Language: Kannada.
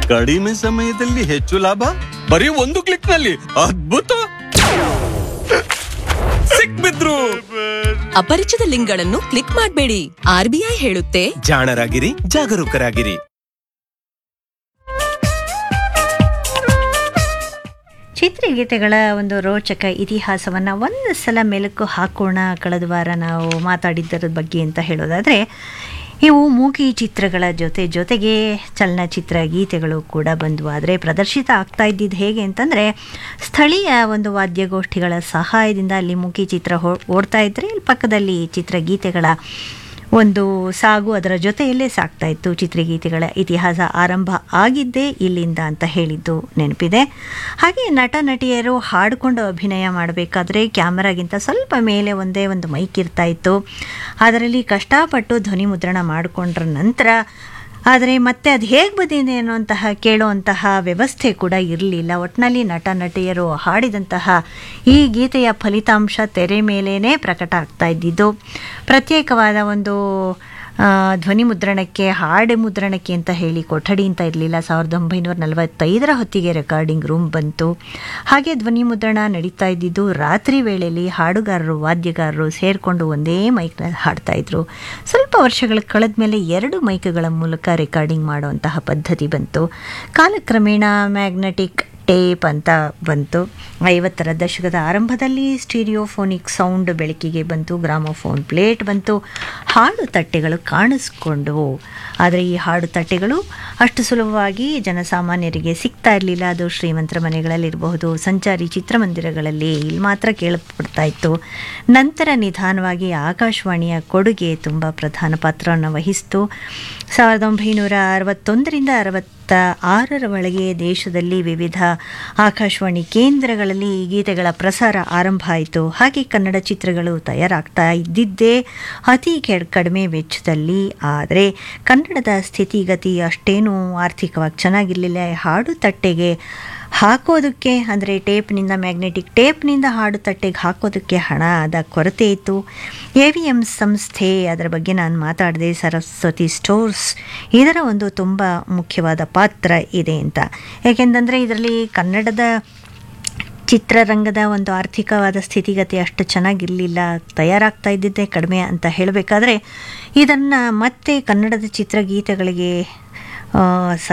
ಕಡಿಮೆ ಸಮಯದಲ್ಲಿ ಹೆಚ್ಚು ಲಾಭ ಬರೀ ಒಂದು ಕ್ಲಿಕ್ ನಲ್ಲಿ ಅದ್ಭುತ ಸಿಕ್ಬಿದ್ರು ಅಪರಿಚಿತ ಲಿಂಕ್ಗಳನ್ನು ಕ್ಲಿಕ್ ಮಾಡಬೇಡಿ ಆರ್ಬಿಐ ಹೇಳುತ್ತೆ ಜಾಣರಾಗಿರಿ ಜಾಗರೂಕರಾಗಿರಿ ಚಿತ್ರಗೀತೆಗಳ ಒಂದು ರೋಚಕ ಇತಿಹಾಸವನ್ನು ಒಂದು ಸಲ ಮೆಲುಕು ಹಾಕೋಣ ಕಳೆದ ವಾರ ನಾವು ಮಾತಾಡಿದ್ದರ ಬಗ್ಗೆ ಅಂತ ಹೇಳೋದಾದರೆ ಇವು ಮೂಕಿ ಚಿತ್ರಗಳ ಜೊತೆ ಜೊತೆಗೆ ಚಲನಚಿತ್ರ ಗೀತೆಗಳು ಕೂಡ ಬಂದವು ಆದರೆ ಪ್ರದರ್ಶಿತ ಆಗ್ತಾ ಇದ್ದಿದ್ದು ಹೇಗೆ ಅಂತಂದರೆ ಸ್ಥಳೀಯ ಒಂದು ವಾದ್ಯಗೋಷ್ಠಿಗಳ ಸಹಾಯದಿಂದ ಅಲ್ಲಿ ಮೂಕಿ ಚಿತ್ರ ಹೋ ಓಡ್ತಾ ಇದ್ದರೆ ಇಲ್ಲಿ ಪಕ್ಕದಲ್ಲಿ ಚಿತ್ರಗೀತೆಗಳ ಒಂದು ಸಾಗು ಅದರ ಜೊತೆಯಲ್ಲೇ ಸಾಗ್ತಾ ಇತ್ತು ಚಿತ್ರಗೀತೆಗಳ ಇತಿಹಾಸ ಆರಂಭ ಆಗಿದ್ದೇ ಇಲ್ಲಿಂದ ಅಂತ ಹೇಳಿದ್ದು ನೆನಪಿದೆ ಹಾಗೆ ನಟ ನಟಿಯರು ಹಾಡಿಕೊಂಡು ಅಭಿನಯ ಮಾಡಬೇಕಾದ್ರೆ ಕ್ಯಾಮರಾಗಿಂತ ಸ್ವಲ್ಪ ಮೇಲೆ ಒಂದೇ ಒಂದು ಮೈಕ್ ಇರ್ತಾ ಇತ್ತು ಅದರಲ್ಲಿ ಕಷ್ಟಪಟ್ಟು ಧ್ವನಿ ಮುದ್ರಣ ಮಾಡಿಕೊಂಡ್ರ ನಂತರ ಆದರೆ ಮತ್ತೆ ಅದು ಹೇಗೆ ಬಂದಿದೆ ಅನ್ನುವಂತಹ ಕೇಳುವಂತಹ ವ್ಯವಸ್ಥೆ ಕೂಡ ಇರಲಿಲ್ಲ ಒಟ್ಟಿನಲ್ಲಿ ನಟ ನಟಿಯರು ಹಾಡಿದಂತಹ ಈ ಗೀತೆಯ ಫಲಿತಾಂಶ ತೆರೆ ಮೇಲೇ ಪ್ರಕಟ ಆಗ್ತಾ ಇದ್ದಿದ್ದು ಪ್ರತ್ಯೇಕವಾದ ಒಂದು ಆ, ಧ್ವನಿ ಮುದ್ರಣಕ್ಕೆ ಹಾಡು ಮುದ್ರಣಕ್ಕೆ ಅಂತ ಹೇಳಿ ಕೊಠಡಿ ಅಂತ ಇರಲಿಲ್ಲ ಸಾವಿರದ ಒಂಬೈನೂರ ನಲವತ್ತೈದರ ಹೊತ್ತಿಗೆ ರೆಕಾರ್ಡಿಂಗ್ ರೂಮ್ ಬಂತು ಹಾಗೆ ಧ್ವನಿ ಮುದ್ರಣ ನಡೀತಾ ಇದ್ದಿದ್ದು ರಾತ್ರಿ ವೇಳೆಯಲ್ಲಿ ಹಾಡುಗಾರರು ವಾದ್ಯಗಾರರು ಸೇರಿಕೊಂಡು ಒಂದೇ ಮೈಕ್ನಲ್ಲಿ ಹಾಡ್ತಾ ಇದ್ರು ಸ್ವಲ್ಪ ವರ್ಷಗಳ ಕಳೆದ ಮೇಲೆ ಎರಡು ಮೈಕ್ಗಳ ಮೂಲಕ ರೆಕಾರ್ಡಿಂಗ್ ಮಾಡುವಂತಹ ಪದ್ಧತಿ ಬಂತು ಕಾಲಕ್ರಮೇಣ ಮ್ಯಾಗ್ನೆಟಿಕ್ ಟೇಪ್ ಅಂತ ಬಂತು ಐವತ್ತರ ದಶಕದ ಆರಂಭದಲ್ಲಿ ಸ್ಟೀರಿಯೋಫೋನಿಕ್ ಸೌಂಡ್ ಬೆಳಕಿಗೆ ಬಂತು ಗ್ರಾಮೋಫೋನ್ ಪ್ಲೇಟ್ ಬಂತು ಹಾಡು ತಟ್ಟೆಗಳು ಕಾಣಿಸ್ಕೊಂಡವು ಆದರೆ ಈ ಹಾಡು ತಟ್ಟೆಗಳು ಅಷ್ಟು ಸುಲಭವಾಗಿ ಜನಸಾಮಾನ್ಯರಿಗೆ ಸಿಗ್ತಾ ಇರಲಿಲ್ಲ ಅದು ಶ್ರೀಮಂತರ ಮನೆಗಳಲ್ಲಿರಬಹುದು ಸಂಚಾರಿ ಚಿತ್ರಮಂದಿರಗಳಲ್ಲಿ ಇಲ್ಲಿ ಮಾತ್ರ ಕೇಳಲ್ಪಡ್ತಾ ಇತ್ತು ನಂತರ ನಿಧಾನವಾಗಿ ಆಕಾಶವಾಣಿಯ ಕೊಡುಗೆ ತುಂಬ ಪ್ರಧಾನ ಪಾತ್ರವನ್ನು ವಹಿಸಿತು ಸಾವಿರದ ಒಂಬೈನೂರ ಅರವತ್ತೊಂದರಿಂದ ಅರವತ್ತ ಆರರ ಒಳಗೆ ದೇಶದಲ್ಲಿ ವಿವಿಧ ಆಕಾಶವಾಣಿ ಕೇಂದ್ರಗಳಲ್ಲಿ ಈ ಗೀತೆಗಳ ಪ್ರಸಾರ ಆರಂಭ ಆಯಿತು ಹಾಗೆ ಕನ್ನಡ ಚಿತ್ರಗಳು ತಯಾರಾಗ್ತಾ ಇದ್ದಿದ್ದೇ ಅತಿ ಕೆಡ್ ಕಡಿಮೆ ವೆಚ್ಚದಲ್ಲಿ ಆದರೆ ಕನ್ನಡದ ಸ್ಥಿತಿಗತಿ ಅಷ್ಟೇನೂ ಆರ್ಥಿಕವಾಗಿ ಚೆನ್ನಾಗಿರಲಿಲ್ಲ ಹಾಡು ತಟ್ಟೆಗೆ ಹಾಕೋದಕ್ಕೆ ಅಂದರೆ ಟೇಪ್ನಿಂದ ಮ್ಯಾಗ್ನೆಟಿಕ್ ಟೇಪ್ನಿಂದ ಹಾಡು ತಟ್ಟೆಗೆ ಹಾಕೋದಕ್ಕೆ ಹಣದ ಕೊರತೆ ಇತ್ತು ಎ ವಿ ಎಮ್ ಸಂಸ್ಥೆ ಅದರ ಬಗ್ಗೆ ನಾನು ಮಾತಾಡಿದೆ ಸರಸ್ವತಿ ಸ್ಟೋರ್ಸ್ ಇದರ ಒಂದು ತುಂಬ ಮುಖ್ಯವಾದ ಪಾತ್ರ ಇದೆ ಅಂತ ಏಕೆಂತಂದರೆ ಇದರಲ್ಲಿ ಕನ್ನಡದ ಚಿತ್ರರಂಗದ ಒಂದು ಆರ್ಥಿಕವಾದ ಸ್ಥಿತಿಗತಿ ಅಷ್ಟು ಚೆನ್ನಾಗಿರಲಿಲ್ಲ ತಯಾರಾಗ್ತಾ ಇದ್ದಿದ್ದೇ ಕಡಿಮೆ ಅಂತ ಹೇಳಬೇಕಾದ್ರೆ ಇದನ್ನು ಮತ್ತೆ ಕನ್ನಡದ ಚಿತ್ರಗೀತೆಗಳಿಗೆ